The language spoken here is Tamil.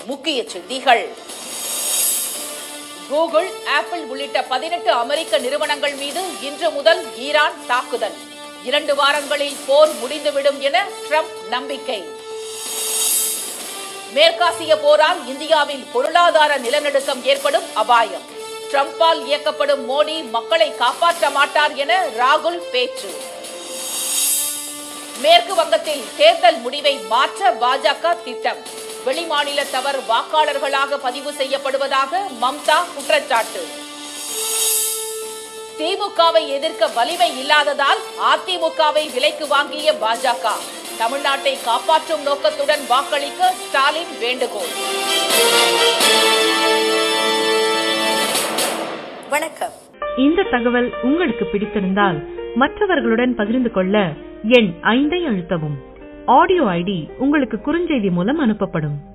முக்கிய செய்திகள் கூகுள் ஆப்பிள் உள்ளிட்ட பதினெட்டு அமெரிக்க நிறுவனங்கள் மீது இன்று முதல் ஈரான் தாக்குதல் இரண்டு வாரங்களில் போர் முடிந்துவிடும் என ட்ரம்ப் நம்பிக்கை மேற்காசிய போரால் இந்தியாவில் பொருளாதார நிலநடுக்கம் ஏற்படும் அபாயம் ட்ரம்பால் இயக்கப்படும் மோடி மக்களை காப்பாற்ற மாட்டார் என ராகுல் பேச்சு மேற்கு வங்கத்தில் தேர்தல் முடிவை மாற்ற பாஜக திட்டம் வெளிமாநிலத்தவர் வாக்காளர்களாக பதிவு செய்யப்படுவதாக மம்தா குற்றச்சாட்டு திமுகவை எதிர்க்க வலிமை இல்லாததால் அதிமுகவை விலைக்கு வாங்கிய பாஜக தமிழ்நாட்டை காப்பாற்றும் நோக்கத்துடன் வாக்களிக்க ஸ்டாலின் வேண்டுகோள் வணக்கம் இந்த தகவல் உங்களுக்கு பிடித்திருந்தால் மற்றவர்களுடன் பகிர்ந்து கொள்ள எண் ஐந்தை அழுத்தவும் ஆடியோ ஐடி உங்களுக்கு குறுஞ்செய்தி மூலம் அனுப்பப்படும்